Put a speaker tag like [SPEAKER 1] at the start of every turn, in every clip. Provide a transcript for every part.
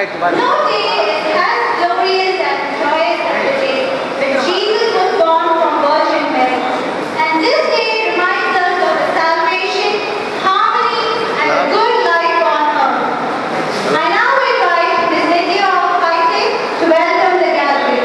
[SPEAKER 1] ஆயிடுச்சு பாருங்க
[SPEAKER 2] No day is as glorious and joyous as the day when Jesus was born from Virgin Mary. And this day reminds us of the salvation, harmony, and a good life on earth. I now invite Ms. Nidya of Paisik to welcome the gathering.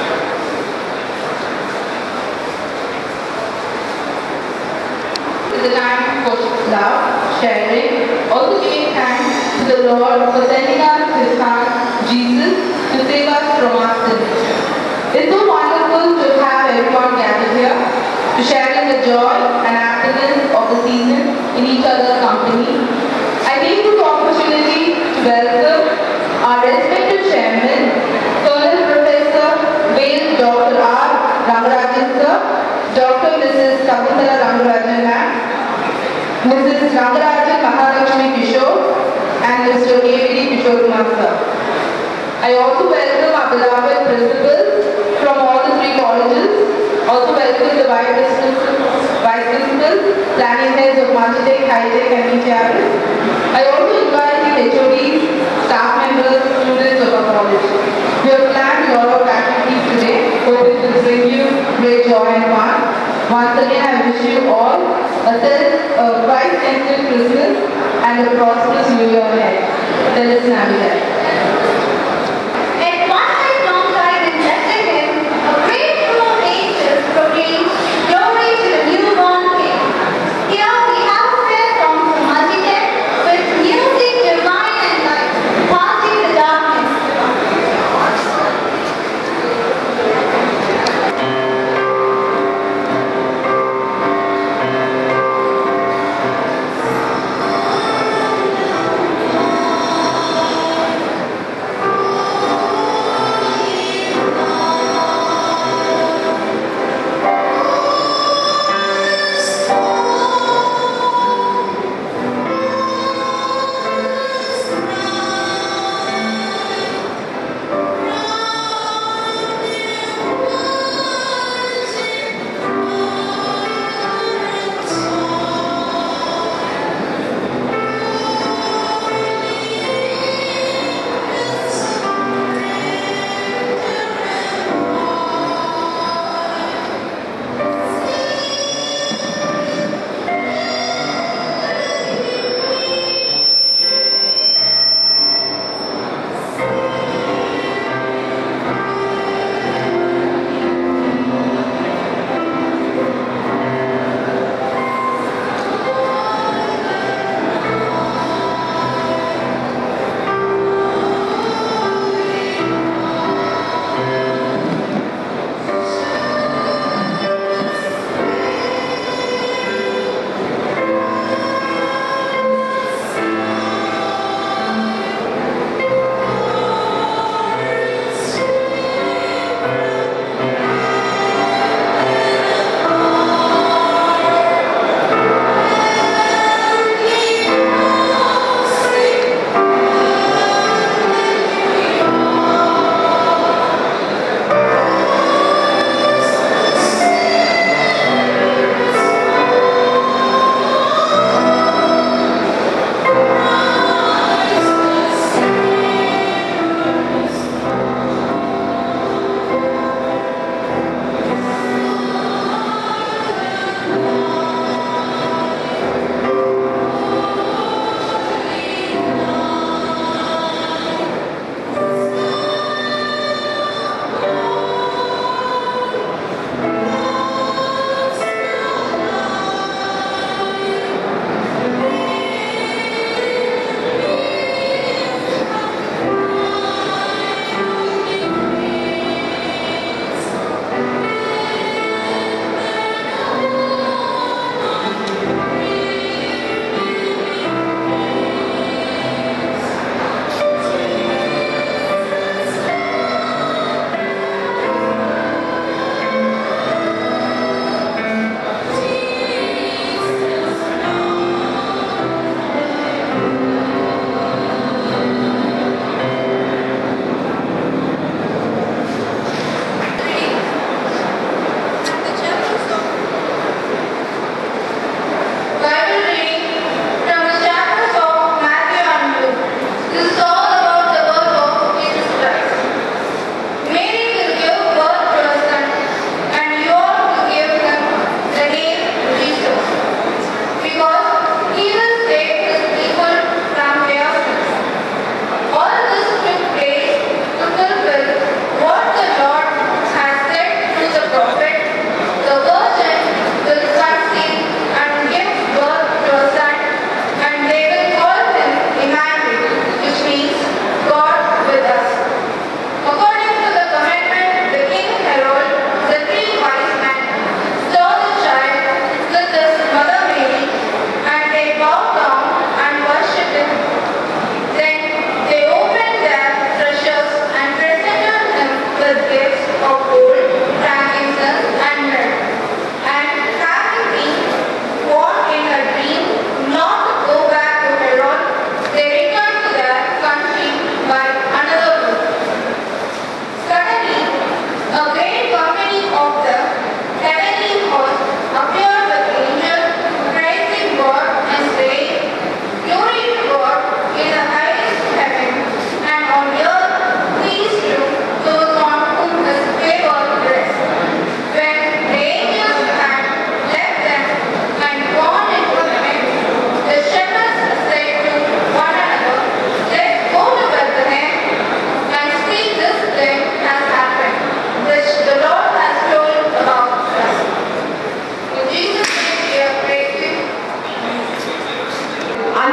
[SPEAKER 3] is a time for love, sharing, also giving thanks to the Lord for sending us His Son, Jesus, to save us from our sins. It's so wonderful to have everyone gathered here, to share in the joy and happiness of the season in each other's company. I take this opportunity to welcome our respected chairman, Colonel Professor Vale Dr. R. Rangarajan sir, Dr. Mrs. Sakuntala Rangarajan ma'am, Mrs. Rangarajan Mahalakshmi Kishore, and Mr. A.V.D. Kishore Kumar sir. I also welcome our beloved principals from all the three colleges. Also welcome the vice principals, vice principals, planning heads of Multitech, High-Tech and ETRS. I also invite the HODs, staff members, students of our college. We have planned a lot of activities today, hoping to bring you great joy and fun. Once again, I wish you all a self, a bright-centered Christmas and a prosperous New Year ahead. Feliz Navidad.
[SPEAKER 2] At one night alongside in Bethlehem, a great crew of angels proclaimed, Glory to the newborn King. Here we have a prayer song from Multitech with music divine and light, passing the darkness.
[SPEAKER 4] Thank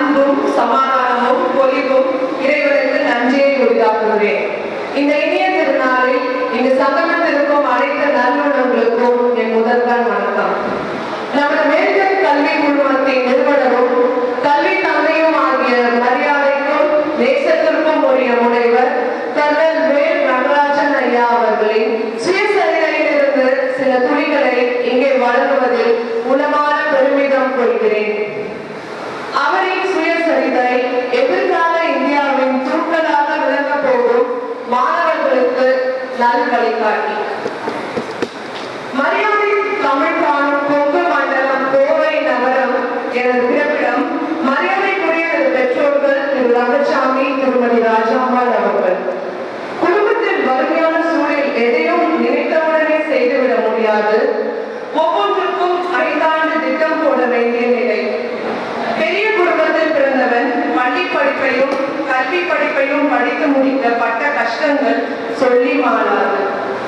[SPEAKER 1] அன்பும் சமாதானமும் பொலிவும் இறைவனுக்கு நன்றியை உரிதாக்குகிறேன் இந்த இனிய திருநாளில் இங்கு சங்கமித்திருக்கும் அனைத்து நல்லுணங்களுக்கும் என் முதல்வர் வணக்கம் நமது மேல்நிலை கல்வி குழுமத்தின் நிறுவனரும் கல்வி தந்தையும் ஆகிய மரியாதைக்கும் தேசத்திற்கும் உரிய முனைவர் கர்னல் வேல் நடராஜன் ஐயா அவர்களின் சுயசரிதையிலிருந்து சில துளிகளை இங்கே வழங்குவதில் உளமான பெருமிதம் கொள்கிறேன் அவரின் சுயசரிதை எதிர்கால இந்தியாவின் தூண்களாக விளங்கப் போகும் மாணவர்களுக்கு நல் வழிகாட்டி மரியாதை தமிழ் காணும் கொங்கு மண்டலம் கோவை நகரம் எனது பிறப்பிடம் மரியாதைக்குரிய எனது பெற்றோர்கள் திரு ரங்கசாமி திருமதி ராஜாம்பாள் அவர்கள் குடும்பத்தில் வறுமையான சூழல் எதையும் நினைத்தவுடனே செய்துவிட முடியாது ஒவ்வொன்றுக்கும் ஐந்தாண்டு திட்டம் போட வேண்டிய நிலை பெரிய குடும்பத்தில் பிறந்தவன் பள்ளி படிப்பையும் கல்வி படிப்பையும் படித்து முடிக்க பட்ட கஷ்டங்கள் சொல்லி மாறாது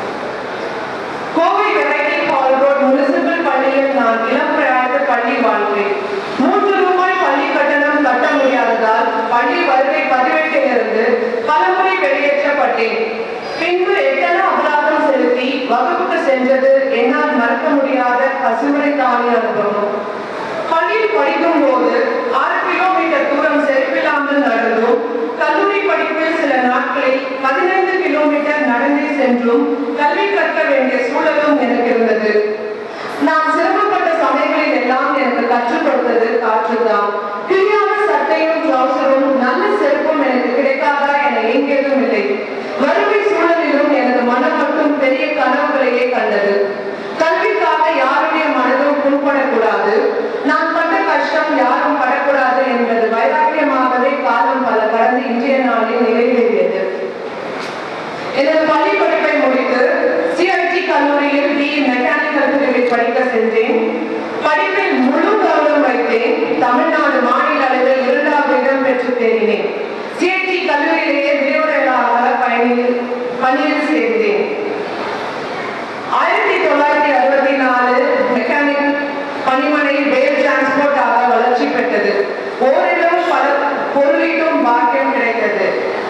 [SPEAKER 1] Kovai variety hall road municipal பள்ளியில் நான் இளம் பிரயாணத்து பள்ளி வாழ்கிறேன் மூன்று ரூபாய் பள்ளி கட்டணம் கட்ட முடியாததால் பள்ளி வருகை பதிவேட்டிலிருந்து பலமுறை வெளியேற்றப்பட்டேன் பின்பு எட்டன அபராதம் செலுத்தி வகுப்புக்கு சென்றது என்னால் மறக்க முடியாத பசுமுறை தானி அனுபவம் பள்ளியில் படிக்கும் போது ஆறு கிலோமீட்டர் தூரம் செருப்பில்லாமல் நடந்தும் கல்லூரி படிப்பில் சில நாட்களில் பதினைந்து கிலோமீட்டர் நடந்தே சென்றும் கல்வி கற்க வேண்டிய சூழலும் எனக்கு இருந்தது நான் சிரமப்பட்ட சமயங்களில் எல்லாம் எனக்கு கற்றுக் கொடுத்தது காற்றுதான் கிளியான சட்டையும் ட்ரௌசரும் நல்ல செருப்பும் எனக்கு கிடைக்காதா என எங்கேதும் இல்லை வறுமை சூழலிலும் எனது மனம் மட்டும் பெரிய கனவுகளையே கண்டது கல்விக்காக யாருடைய மனதும் புண்படக்கூடாது நான் பட்ட கஷ்டம் யாரும் படக்கூடாது என்பது வைராக்கியமாகவே காலம் பல கடந்து இன்றைய நாளில் நிறைவேறியது எனது பள்ளி படிப்பை முடித்து சிஐடி கல்லூரியில் பி மெக்கானிக்கல் பிரிவை படிக்க சென்றேன் படிப்பில் முழு கவனம் வைத்தேன் தமிழ்நாடு மாநில அளவில் இரண்டாவது இடம் பெற்று தேறினேன் சிஐடி கல்லூரியிலேயே விரிவுரையாளராக பயணியில் பணியில் சேர்ந்தேன் ஆயிரத்தி தொள்ளாயிரத்தி அறுபத்தி நாலு மெக்கானிக் பணிமனை வேல் டிரான்ஸ்போர்ட் ஆக வளர்ச்சி பெற்றது ஓரிடம் பல பொருளிலும் பாக்கியம் கிடைத்தது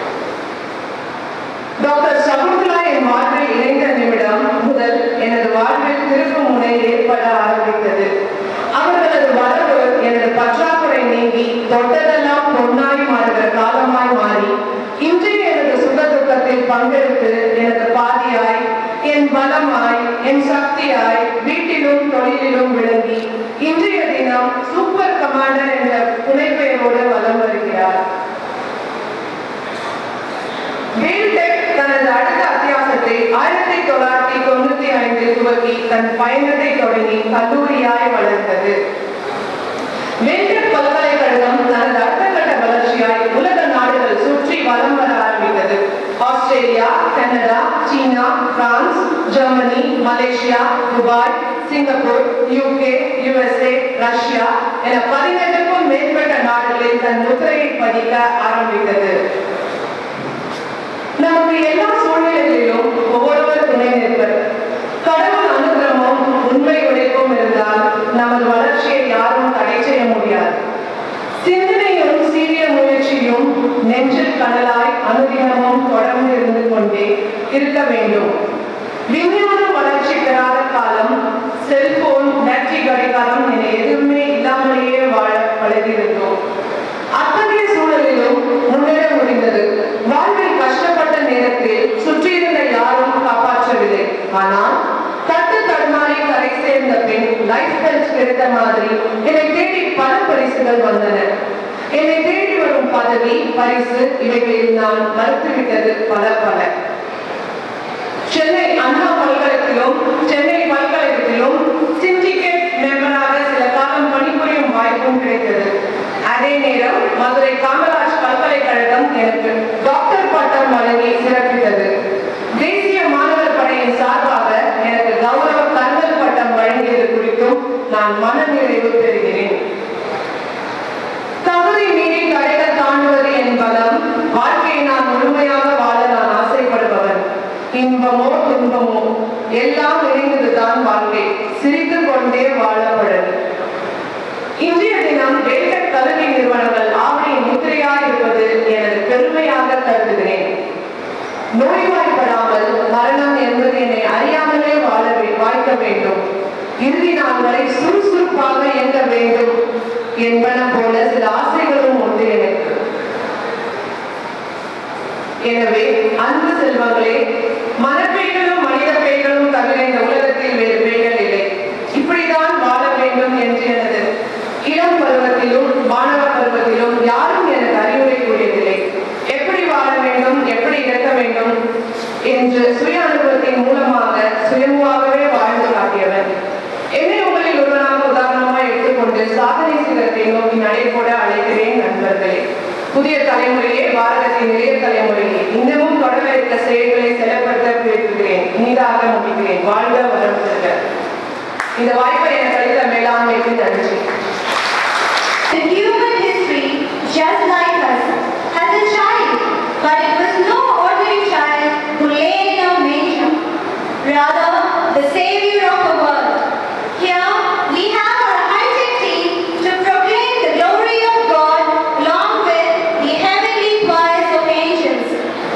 [SPEAKER 1] டாக்டர் சகுந்தலா என் வாழ்வில் இணைந்த நிமிடம் முதல் எனது வாழ்வில் திருப்பு முனை ஏற்பட ஆரம்பித்தது அவர்களது வரவு எனது பற்றாக்குறை நீங்கி தொட்டதெல்லாம் பொன்னாய் மாறுகிற காலமாய் மாறி இன்றைய எனது சுக துக்கத்தில் பங்கெடுத்து எனது பாதியாய் என் பலமாய் என் சக்தியாய் வீட்டிலும் தொழிலிலும் விளங்கி இன்றைய தினம் சூப்பர் கமாண்டர் என்ற புனைப்பெயரோடு வலம் வருகிறார் வேல்டெக் தனது அடுத்த அத்தியாசத்தை ஆயிரத்தி தொள்ளாயிரத்தி தொண்ணூத்தி ஐந்தில் துவக்கி தன் பயணத்தை தொடங்கி கல்லூரியாய் வளர்ந்தது வேல்டெக் பல்கலைக்கழகம் தனது அடுத்த கட்ட வளர்ச்சியாய் உலக நாடுகள் சுற்றி வலம் வர ஆரம்பித்தது ஆஸ்திரேலியா கனடா சீனா France Germany Malaysia Dubai Singapore UK USA Russia என பதினெட்டுக்கும் மேற்பட்ட நாடுகளில் தன் முத்திரையை பதிக்க ஆரம்பித்தது நமக்கு எல்லா சூழ்நிலைகளிலும் ஒவ்வொருவர் துணை நிற்பர் கடவுள் அனுகிரகமும் உண்மை உழைப்பும் இருந்தால் நமது வளர்ச்சியை யாரும் தடை செய்ய முடியாது சிந்தனையும் சீரிய முயற்சியும் நெஞ்சில் கடலாய் அனுதினமும் தொடர்ந்து இருந்து கொண்டே இருக்க வேண்டும் விஞ்ஞான வளர்ச்சி பெறாத காலம் செல்போன் பேட்டரி கடிகாரம் என எதுவுமே இல்லாமலேயே வாழ பழகியிருந்தோம் அத்தகைய சூழலிலும் முன்னேற முடிந்தது வாழ்வில் கஷ்டப்பட்ட நேரத்தில் சுற்றியிருந்த யாரும் காப்பாற்றவில்லை ஆனால் தட்டு தடுமாறி கரை சேர்ந்த பெண் லைஃப் ஹெல்த் கிடைத்த மாதிரி என்னை தேடி பல பரிசுகள் வந்தன என்னை தேடி வரும் பதவி பரிசு இவைகளில் நான் மறுத்துவிட்டது பல பல சென்னை அண்ணா பல்கலைக்கழகத்திலும் சென்னை பல்கலைக்கழகத்திலும் சிண்டிகேட் மெம்பராக சில காலம் பணிபுரியும் வாய்ப்பும் கிடைத்தது அதே நேரம் மதுரை காமராஜ் பல்கலைக்கழகம் எனக்கு டாக்டர் பட்டம் வழங்கி சிறப்பித்தது தேசிய மாணவர் படையின் சார்பாக எனக்கு கௌரவ கர்னல் பட்டம் வழங்கியது குறித்தும் நான் மனநிறைவு பெறுகிறேன் தகுதி மீறி தடைகள் தாண்டுவது என் பலம் வாழ்க்கையை நான் முழுமையாக வாழ நான் ஆசைப்படுபவன் இன்பமோ துன்பமோ எல்லாம் இணைந்ததுதான் வாழ்க்கை சிரித்துக் கொண்டே வாழப்படும் இன்றைய தினம் வேட்டக் கல்வி நிறுவனங்கள் என்பன போல சில ஆசைகளும் உண்டு எனக்கு எனவே அன்பு செல்வங்களே மனப்பேய்களும் மனித பேய்களும் தவிர இந்த உலகத்தில் வேறு பேய்கள் இல்லை இப்படிதான் வாழ வேண்டும் என்று எனது இளம் பருவத்திலும் மாணவ பருவத்திலும் யாரும் எனக்கு அறிவுரை கூறியதில்லை எப்படி வாழ வேண்டும் எப்படி இறக்க வேண்டும் என்று சுய அனுபவத்தின் மூலமாக சுயமாகவே வாழ்ந்து காட்டியவன் என்னை உங்களில் ஒருவனாக உதாரணமாக எடுத்துக்கொண்டு சாதனை சிகரத்தை நோக்கி நடைபோட அழைக்கிறேன் நண்பர்களே புதிய தலைமுறையே பாரதத்தின் இளைய தலைமுறையே இன்னமும் தொடர இருக்க செயல்களை செயல்படுத்த பேசுகிறேன் இனிதாக முடிக்கிறேன் வாழ்க வளர்ச்சிருக்க இந்த வாய்ப்பை எனக்கு அளித்த மேலாண்மைக்கு நன்றி
[SPEAKER 2] In human history, just like us, has a child, but it was no ordinary child who lay in a manger. Rather, the Savior of the world. Here, we have our high-tech team to proclaim the glory of God along with the heavenly choirs of angels.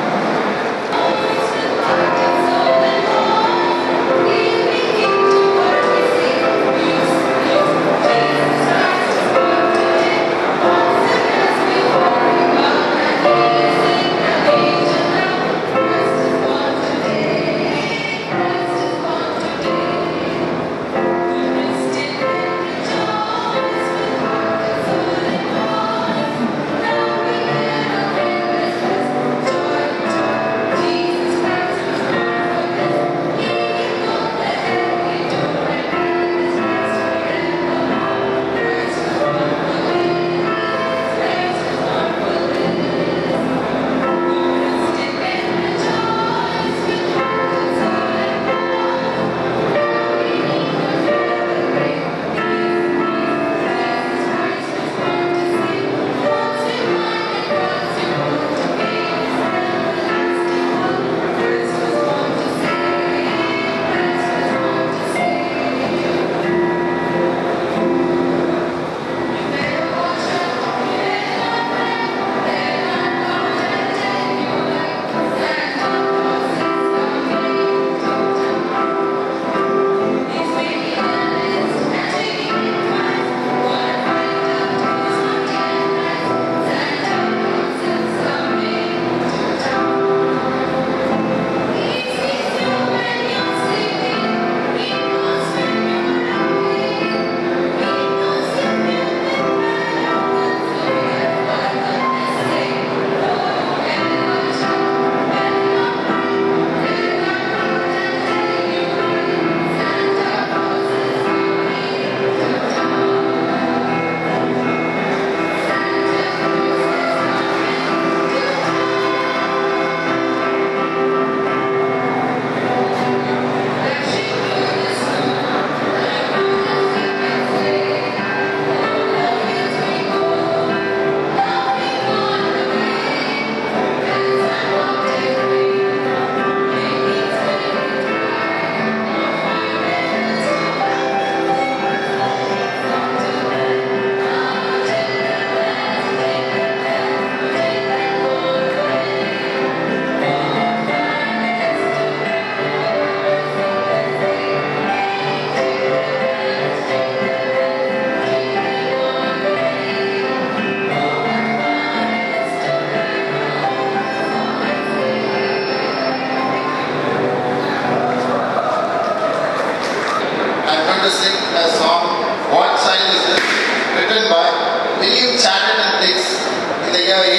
[SPEAKER 4] I'm going to sing a song, What Child Is This? written by William Chatton and Dix in the year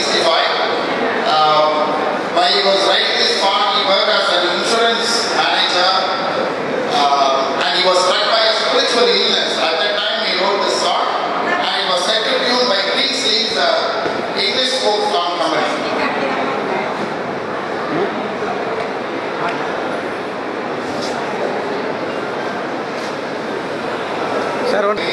[SPEAKER 4] 1865. Um, while he was writing this song, he worked as an insurance manager uh, and he was struck by a spiritual illness. At that time, he wrote this song and it was set to tune by Greenleaf's uh, English folk song company.
[SPEAKER 5] Sir one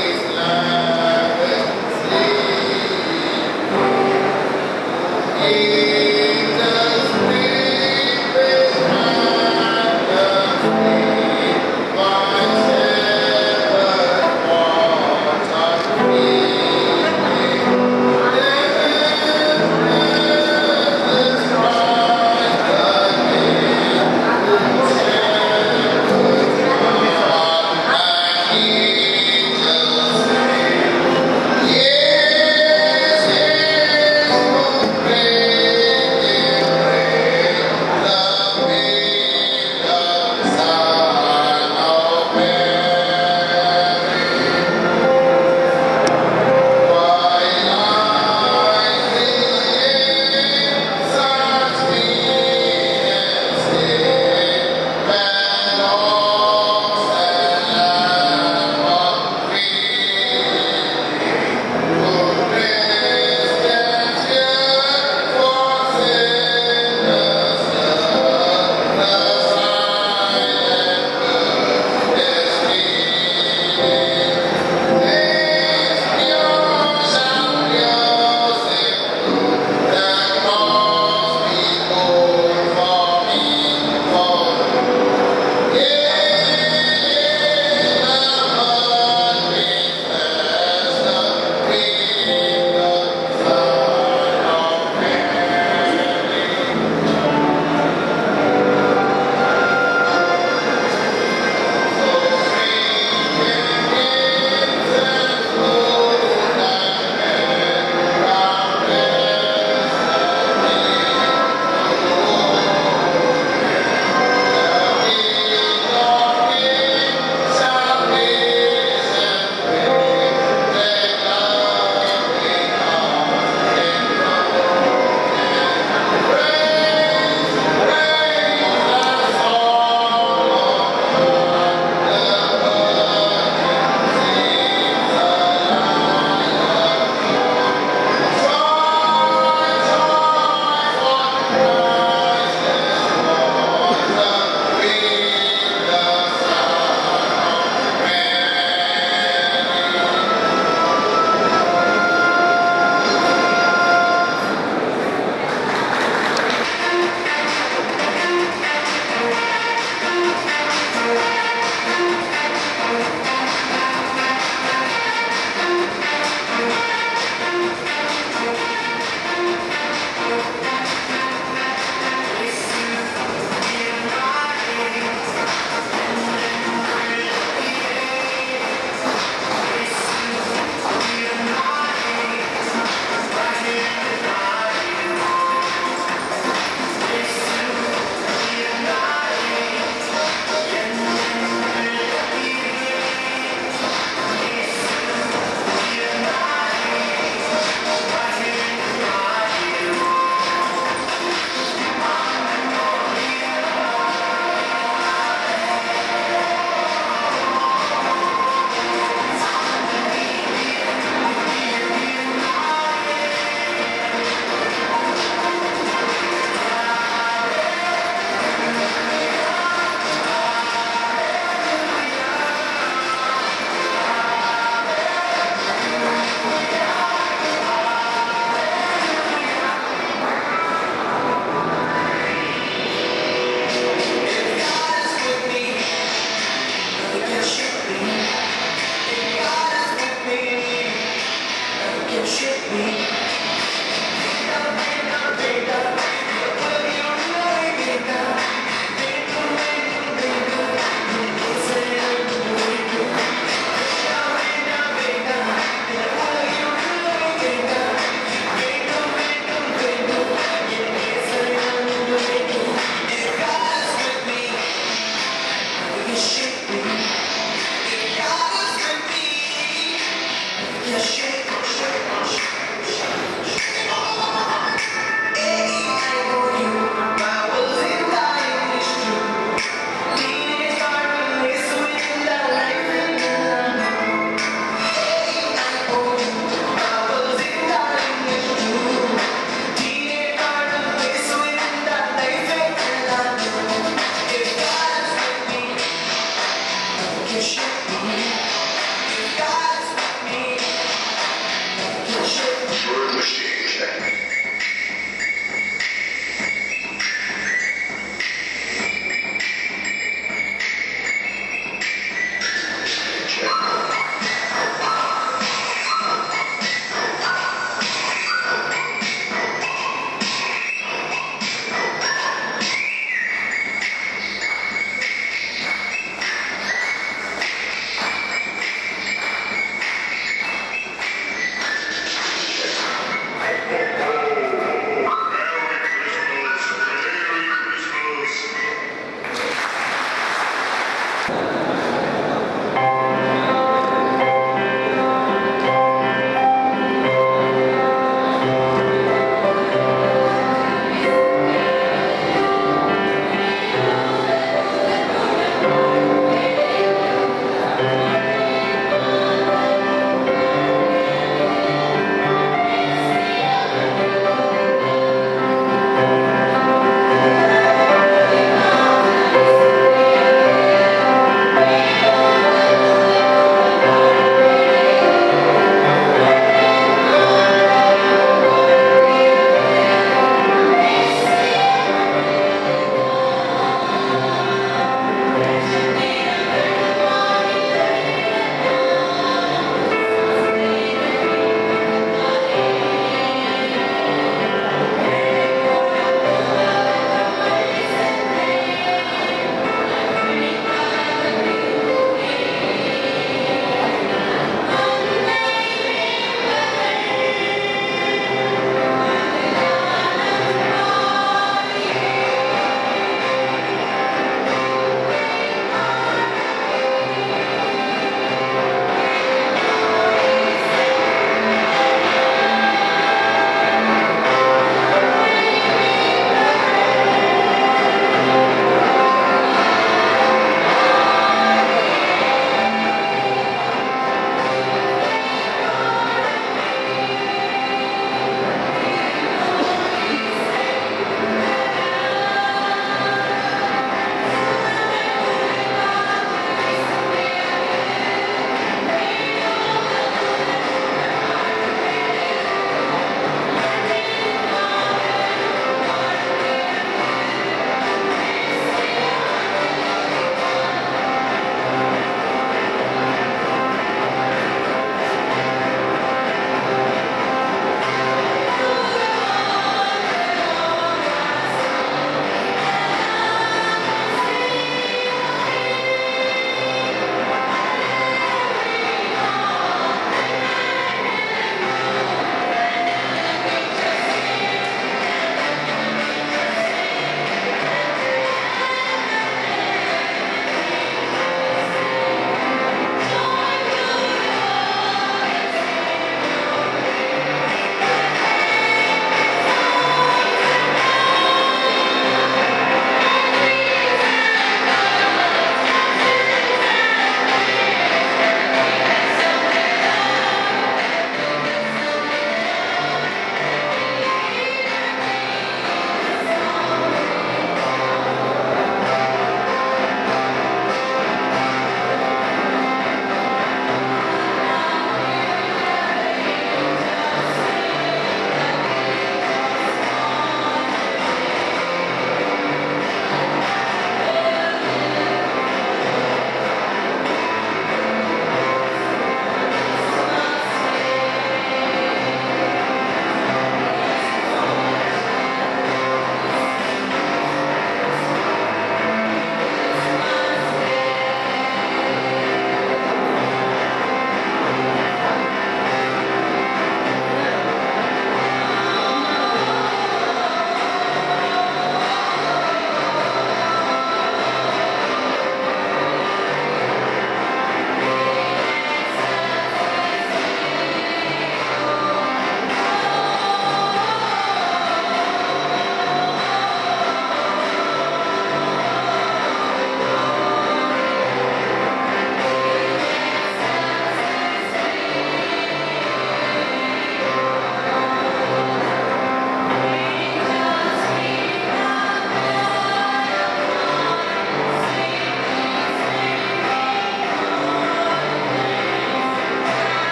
[SPEAKER 4] Yeah.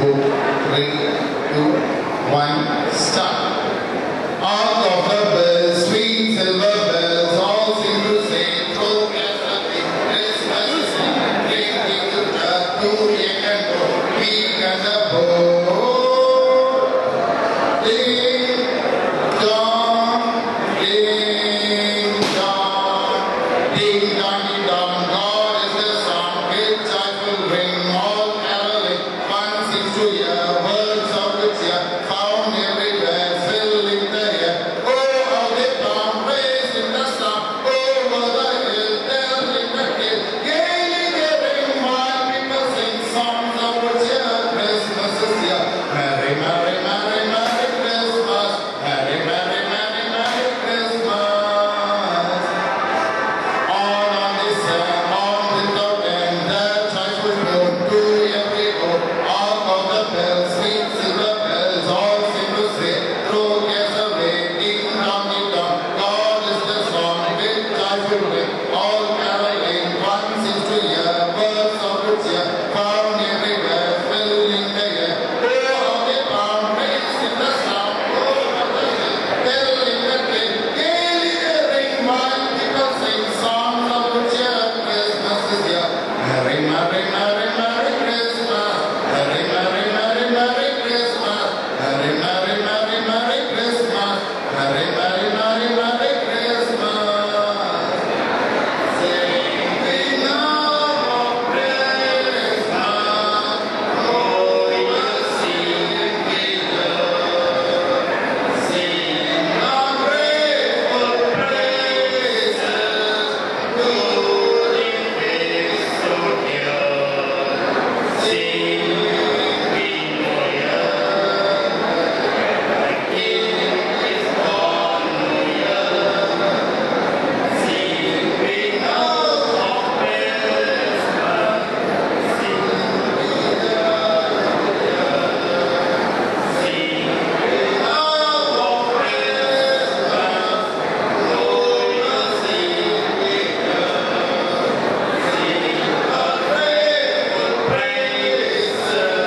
[SPEAKER 4] two, three, two, one, start. All of the bells, sweet silver bells, all seem to say, through everything, Christmas is in, ringing to the two young and old, big and the bold. Ding dong, ding dong, ding dong, ding dong. God is the song with joyful ring, all caroling. One seems to hear words of which are found everywhere, filling the air. Oh, how they palm praise in the sun, over the hill, telling the hill. Gaily they ring while people sing songs of which are Christmas is here. Merry, merry, merry, merry Christmas. Merry, merry, merry, merry Christmas. On on this sand, on without end, that church was born to every home. All of the bells, sweet silver bells, all seem to say, throw cares away, ding dong, ding dong. God is the song with joyful ring, all caroling. One seems to hear words of good cheer, found everywhere, filling the air. Oh, how they palm praise in the sound, over the hill, telling the tale. Gaily they ring while people sing songs of good cheer. Christmas is here. Merry, merry, merry, merry Christmas. Merry, merry, merry, merry Christmas. Merry, merry, merry, merry Christmas. Merry, merry, merry, merry Christmas. Sing we love Christmas. Oh, we'll sing we love. Sing our grateful praises. Good in days so dear. Sing we The King is born Sing we love of Christmas. Sing we Sing we love of Christmas. Oh, we'll sing we Sing our grateful praises.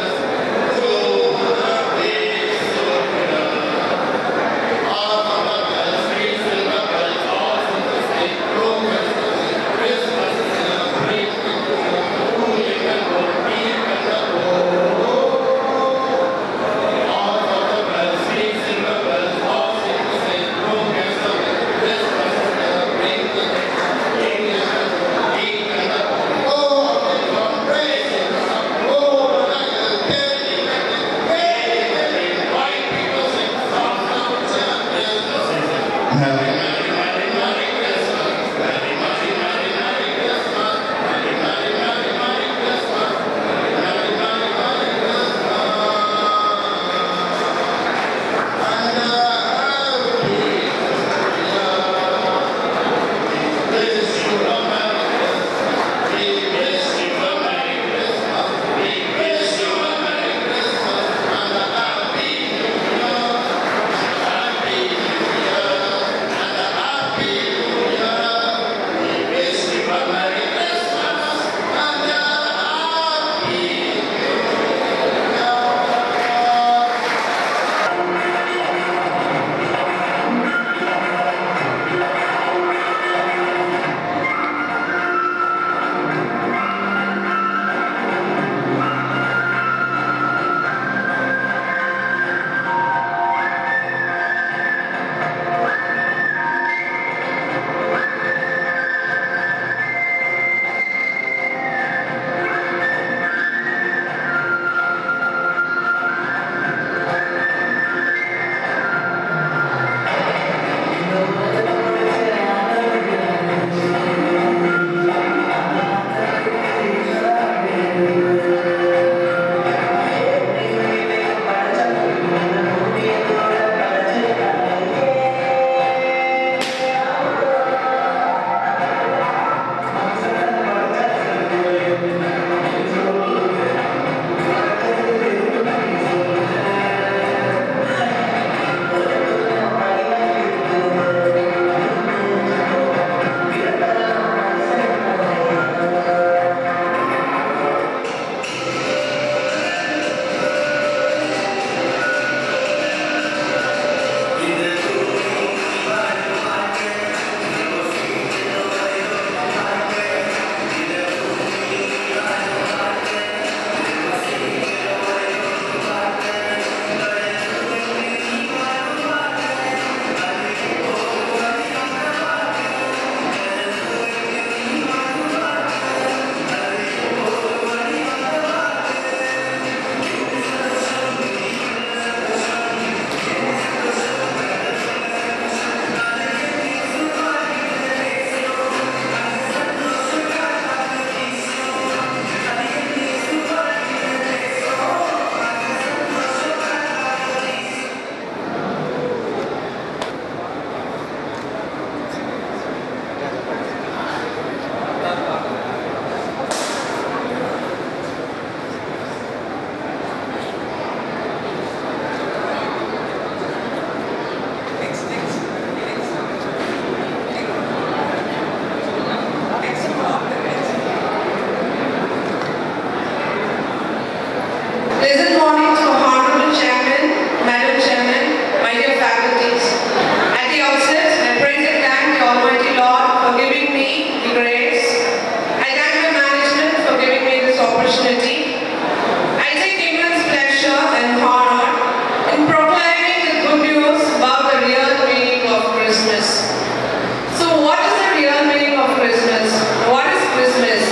[SPEAKER 1] Pleasant morning to Honorable Chairman, Madam Chairman, my dear faculties. At the outset, I praise and thank the Almighty Lord for giving me the grace. I thank my management for giving me this opportunity. I take immense pleasure and honor in proclaiming the good news about the real meaning of Christmas. So what is the real meaning of Christmas? What is Christmas?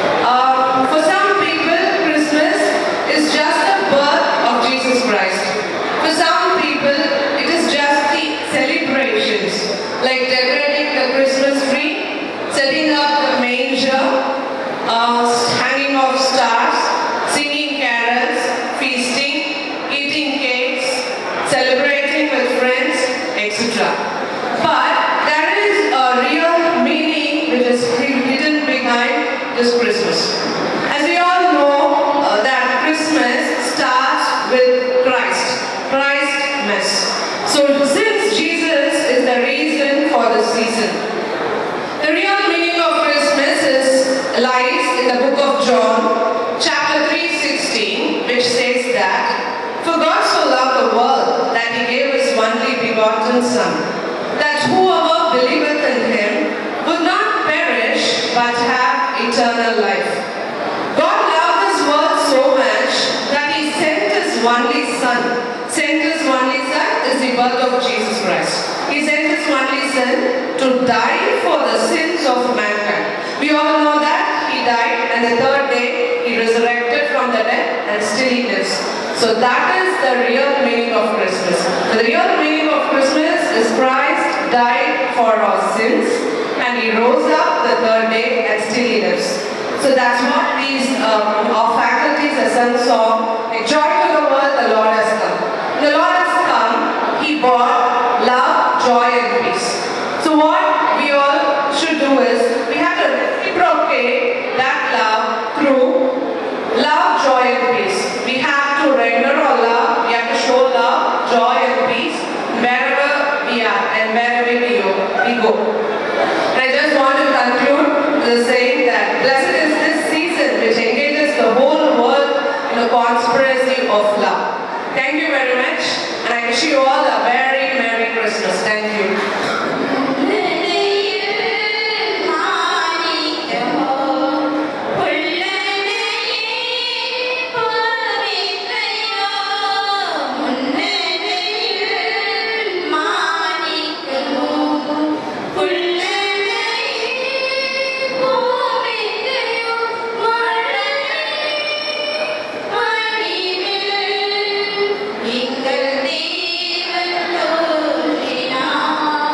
[SPEAKER 1] Um, for some people, Christmas is just the birth of Jesus Christ. For some people, it is just the celebrations, like decorating the Christmas tree, setting up the manger, uh, hanging of stars, singing carols, feasting, eating cakes, celebrating with friends, etc. But there is a real meaning which is hidden behind this Christmas. As we all know uh, that Christmas starts with Christ, Christmas. So since Jesus is the reason for the season, the real meaning of Christmas is lies in the book of John, chapter 3:16, which says that for God so loved the world that he gave his only begotten Son, that whoever believeth in him would not perish but have eternal life. God loved this world so much that he sent his only Son. Sent his only Son is the birth of Jesus Christ. He sent his only Son to die for the sins of mankind. We all know that he died and the third day he resurrected from the dead and still he lives. So that is the real meaning of Christmas. The real meaning of Christmas is Christ died for our sins and he rose up the third day and still he lives. So that's what these um, our faculties a sung song, a joy to the world, the Lord has come. The Lord has come, he brought love, joy and peace. So what we all should do is we have to reciprocate that love through love, joy and peace. We have to render our love, we have to show love, joy and peace wherever we are and wherever we go. We go. And I just want to conclude with saying that blessed is this season which engages the whole world in a conspiracy of love. Thank you very much and I wish you all a very Merry Christmas. Thank you.
[SPEAKER 2] எங்கள் தேவன் தோன்றினார்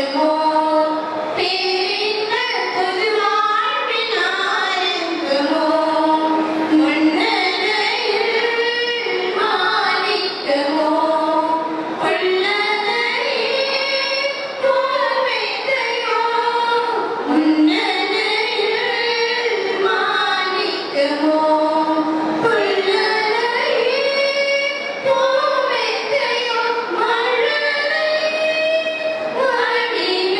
[SPEAKER 2] மழை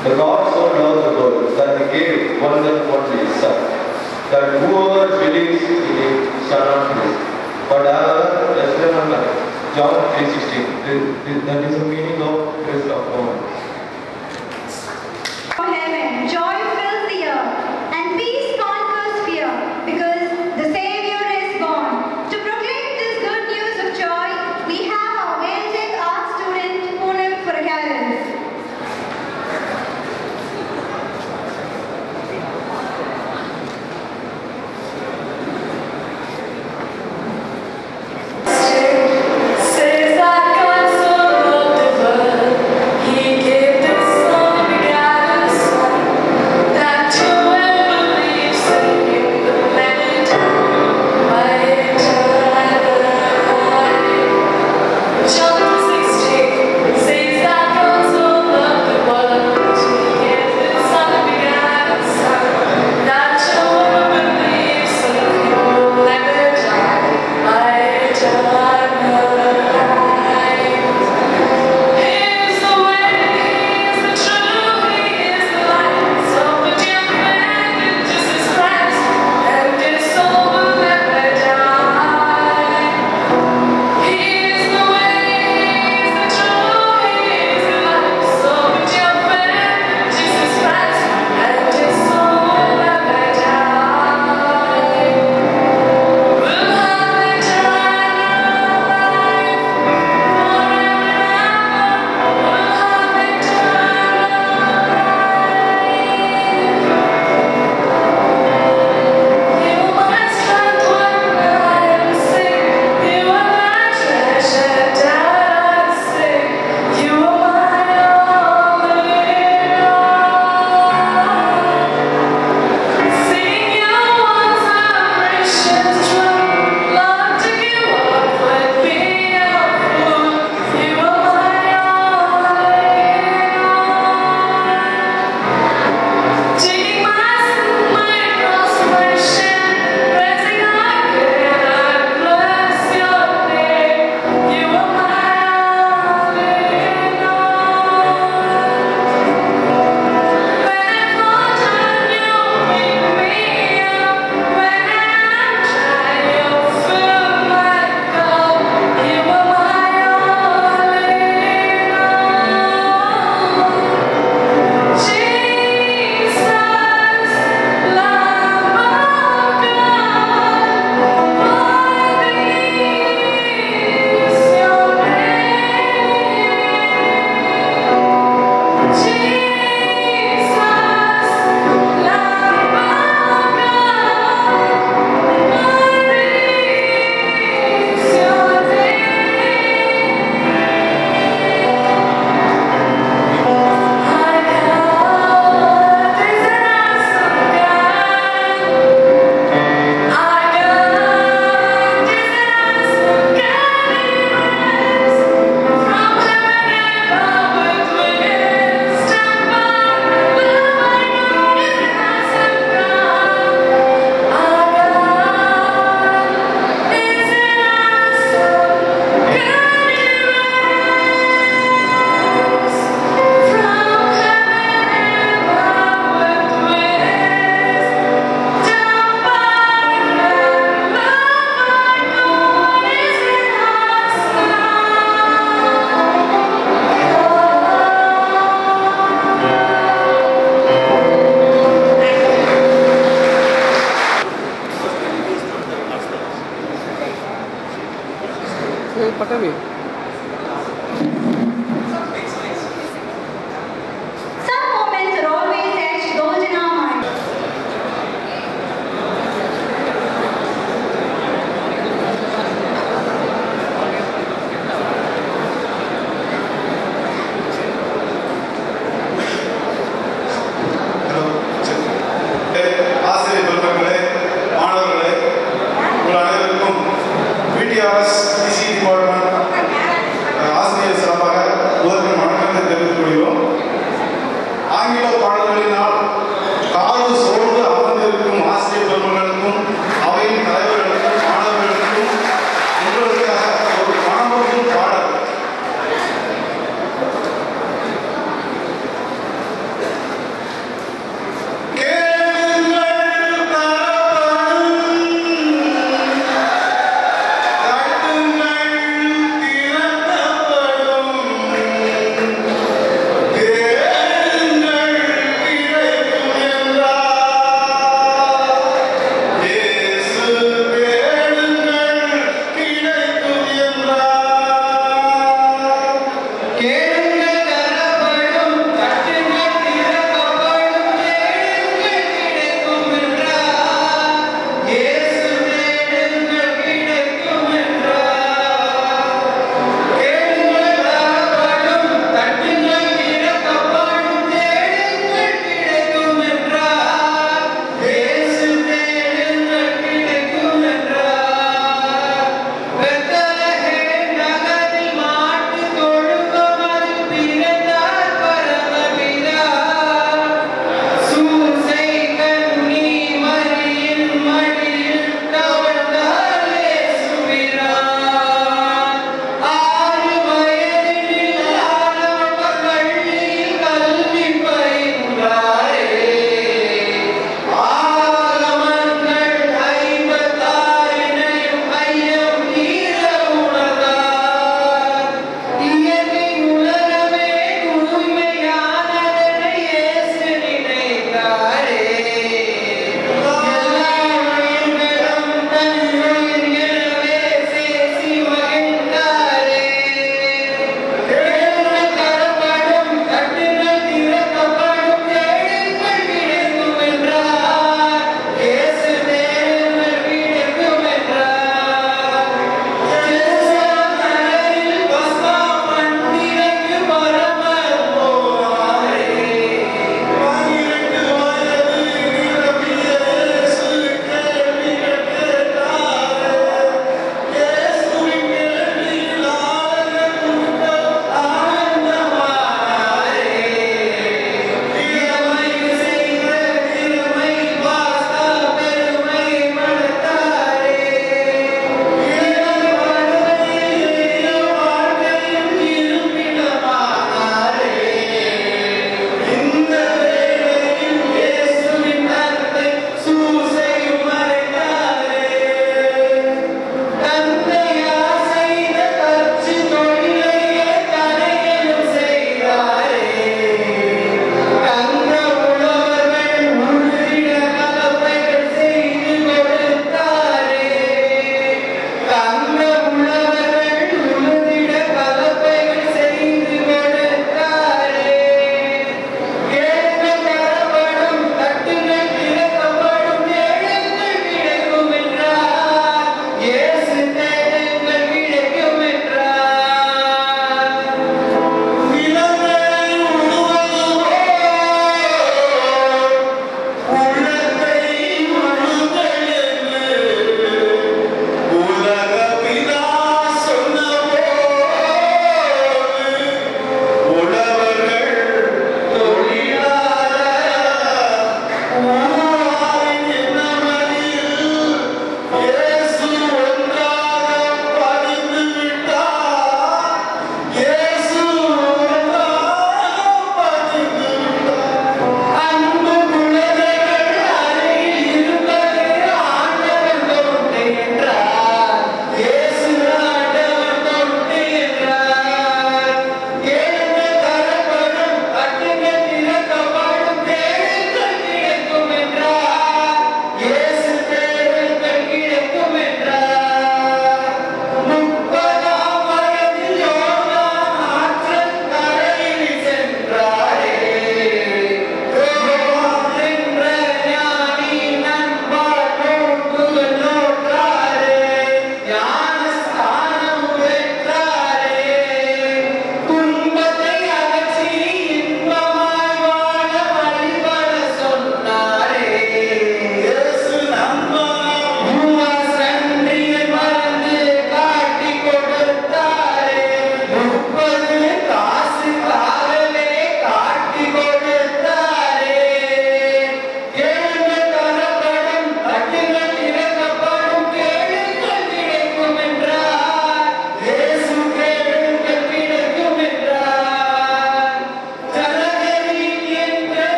[SPEAKER 5] The God so loved the world that he gave one and only Son, that whoever believes in him shall not perish. But however, let's remember, John 3.16, that is the meaning of rest of God.
[SPEAKER 2] From heaven, joy fills the earth, and peace conquers fear, because the Savior is born. To proclaim this good news of joy, we have our Vedic art student Poonam Furgalis.
[SPEAKER 6] Says that God so loved the world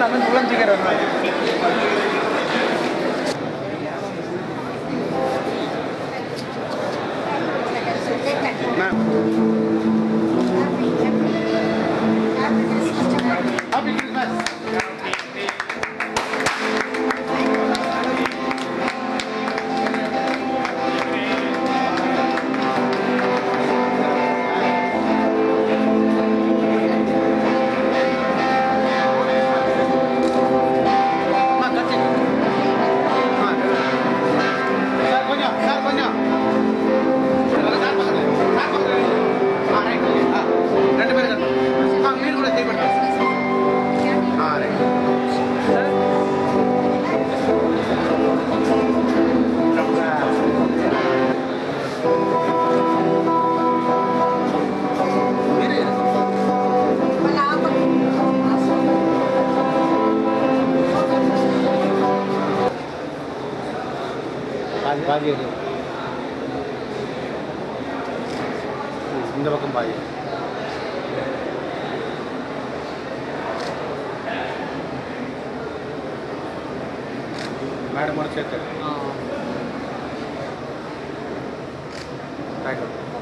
[SPEAKER 6] அவன் புலஞ்சுக்கிறேன் happy Christmas அம்மா கட்டு ஆ sir கொஞ்சம் sir கொஞ்சம் sir பக்கத்துல sir பக்கத்துல ஆ right okay ஆ ரெண்டு பேரும் கட்டணும் ஆ மீன் கூட செய்யப்படுது ஆ ரைட் சார் இரு இரு பாதி பாதி எடு இந்த பக்கம் பாதி மேடமோட சேர்த்து ரைட்